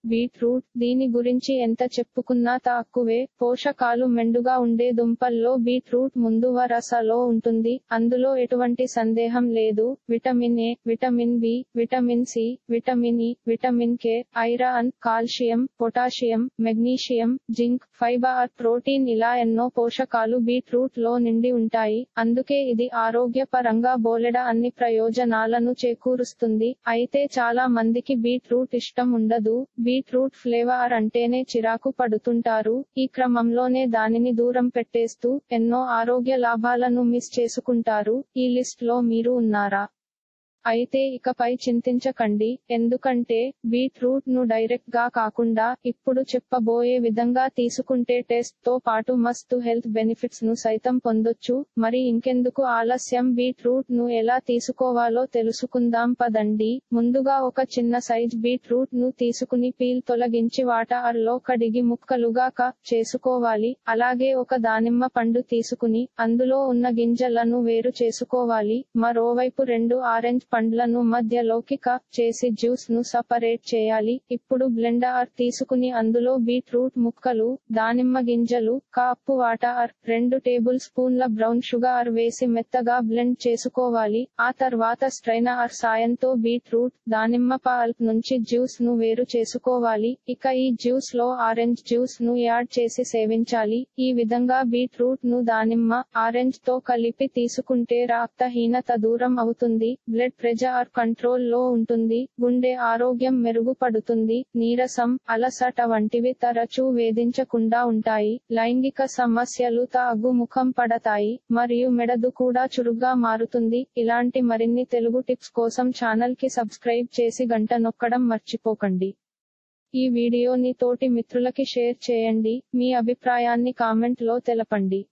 beetroot దీని గురించి ఎంత చెప్పుకున్నా తక్కువే పోషకాలు మెండుగా ఉండే దుంపల్లో బీట్రూట్ ముందు వరసలో ఉంటుంది అందులో ఎటువంటి సందేహం లేదు vitamin A vitamin B vitamin C vitamin E vitamin K iron calcium potassium magnesium zinc fibre protein ఇలా ఎన్నో పోషకాలు బీట్రూట్ లో నిండి ఉంటాయి అందుకే ఇది ఆరోగ్యపరంగా బోలెడ అన్ని ప్రయోజనాలను చేకూరుస్తుంది అయితే చాలా మందికి బీట్రూట్ ఇష్టం ఉండదు బీట్రూట్ ఫ్లేవర్ అంటేనే చిరాకు పడుతుంటారు ఈ క్రమంలోనే దానిని దూరం పెట్టేస్తూ ఎన్నో ఆరోగ్య లాభాలను మిస్ చేసుకుంటారు ఈ లిస్ట్ లో మీరు ఉన్నారా అయితే ఇకపై చింతించకండి ఎందుకంటే బీట్రూట్ ను డైరెక్ట్ గా కాకుండా ఇప్పుడు చెప్పబోయే విధంగా తీసుకుంటే టెస్ట్ తో పాటు మస్తు హెల్త్ బెనిఫిట్స్ ను సైతం పొందొచ్చు మరి ఇంకెందుకు ఆలస్యం బీట్రూట్ ను ఎలా తీసుకోవాలో తెలుసుకుందాం పదండి ముందుగా ఒక చిన్న సైజ్ బీట్రూట్ ను తీసుకుని పీల్ తొలగించి వాటర్ లో కడిగి ముక్కలుగా కట్ చేసుకోవాలి అలాగే ఒక దానిమ్మ పండు తీసుకుని అందులో ఉన్న గింజలను వేరు చేసుకోవాలి మరోవైపు రెండు ఆరెంజ్ పండ్లను మధ్యలోకి కట్ చేసి జ్యూస్ ను సపరేట్ చేయాలి ఇప్పుడు బ్లెండర్ తీసుకుని అందులో బీట్రూట్ ముక్కలు దానిమ్మ గింజలు కప్పు వాటర్ రెండు టేబుల్ స్పూన్ల బ్రౌన్ షుగర్ వేసి మెత్తగా బ్లెండ్ చేసుకోవాలి ఆ తర్వాత స్ట్రైనర్ సాయంతో బీట్రూట్ దానిమ్మ పల్ప్ నుంచి జ్యూస్ ను వేరు చేసుకోవాలి ఇక ఈ జ్యూస్ లో ఆరెంజ్ జ్యూస్ ను యాడ్ చేసి సేవించాలి ఈ విధంగా బీట్రూట్ ను దానిమ్మ ఆరెంజ్ తో కలిపి తీసుకుంటే రక్తహీనత దూరం అవుతుంది బ్లడ్ ప్రెజర్ కంట్రోల్ లో ఉంటుంది గుండె ఆరోగ్యం మెరుగుపడుతుంది నీరసం అలసట వంటివి తరచూ వేధించకుండా ఉంటాయి లైంగిక సమస్యలు తగ్గుముఖం పడతాయి మరియు మెడదు కూడా చురుగ్గా మారుతుంది ఇలాంటి మరిన్ని తెలుగు టిప్స్ కోసం ఛానల్ కి సబ్స్క్రైబ్ చేసి గంట నొక్కడం మర్చిపోకండి ఈ వీడియోని తోటి మిత్రులకి షేర్ చేయండి మీ అభిప్రాయాన్ని కామెంట్ లో తెలపండి